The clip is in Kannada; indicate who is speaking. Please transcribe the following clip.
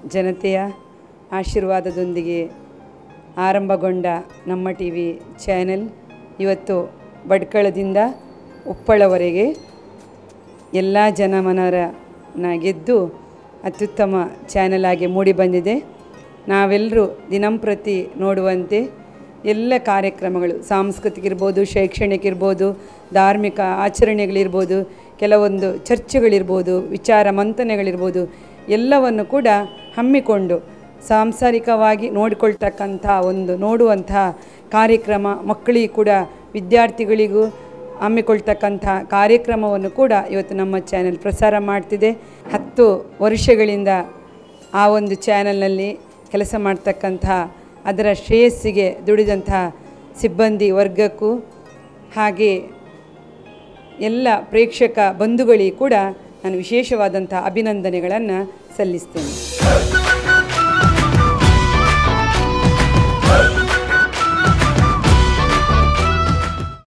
Speaker 1: ಜನತೆಯ ಆಶೀರ್ವಾದದೊಂದಿಗೆ ಆರಂಭಗೊಂಡ ನಮ್ಮ ಟಿ ವಿ ಚಾನೆಲ್ ಇವತ್ತು ಭಟ್ಕಳದಿಂದ ಉಪ್ಪಳವರೆಗೆ ಎಲ್ಲ ಜನಮನರನ್ನ ಗೆದ್ದು ಅತ್ಯುತ್ತಮ ಚಾನೆಲ್ ಆಗಿ ಮೂಡಿಬಂದಿದೆ ನಾವೆಲ್ಲರೂ ದಿನಂಪ್ರತಿ ನೋಡುವಂತೆ ಎಲ್ಲ ಕಾರ್ಯಕ್ರಮಗಳು ಸಾಂಸ್ಕೃತಿಕ ಇರ್ಬೋದು ಶೈಕ್ಷಣಿಕ ಇರ್ಬೋದು ಧಾರ್ಮಿಕ ಆಚರಣೆಗಳಿರ್ಬೋದು ಕೆಲವೊಂದು ಚರ್ಚೆಗಳಿರ್ಬೋದು ವಿಚಾರ ಮಂಥನಗಳಿರ್ಬೋದು ಎಲ್ಲವನ್ನು ಕೂಡ ಹಮ್ಮಿಕೊಂಡು ಸಾಂಸಾರಿಕವಾಗಿ ನೋಡಿಕೊಳ್ತಕ್ಕಂಥ ಒಂದು ನೋಡುವಂಥ ಕಾರ್ಯಕ್ರಮ ಮಕ್ಕಳಿಗೆ ಕೂಡ ವಿದ್ಯಾರ್ಥಿಗಳಿಗೂ ಹಮ್ಮಿಕೊಳ್ತಕ್ಕಂಥ ಕಾರ್ಯಕ್ರಮವನ್ನು ಕೂಡ ಇವತ್ತು ನಮ್ಮ ಚಾನೆಲ್ ಪ್ರಸಾರ ಮಾಡ್ತಿದೆ ಹತ್ತು ವರ್ಷಗಳಿಂದ ಆ ಒಂದು ಚಾನೆಲ್ನಲ್ಲಿ ಕೆಲಸ ಮಾಡ್ತಕ್ಕಂಥ ಅದರ ಶ್ರೇಯಸ್ಸಿಗೆ ದುಡಿದಂಥ ಸಿಬ್ಬಂದಿ ವರ್ಗಕ್ಕೂ ಹಾಗೆ ಎಲ್ಲ ಪ್ರೇಕ್ಷಕ ಬಂಧುಗಳಿಗೆ ಕೂಡ ನಾನು ವಿಶೇಷವಾದಂಥ ಅಭಿನಂದನೆಗಳನ್ನು ಸಲ್ಲಿಸ್ತೇನೆ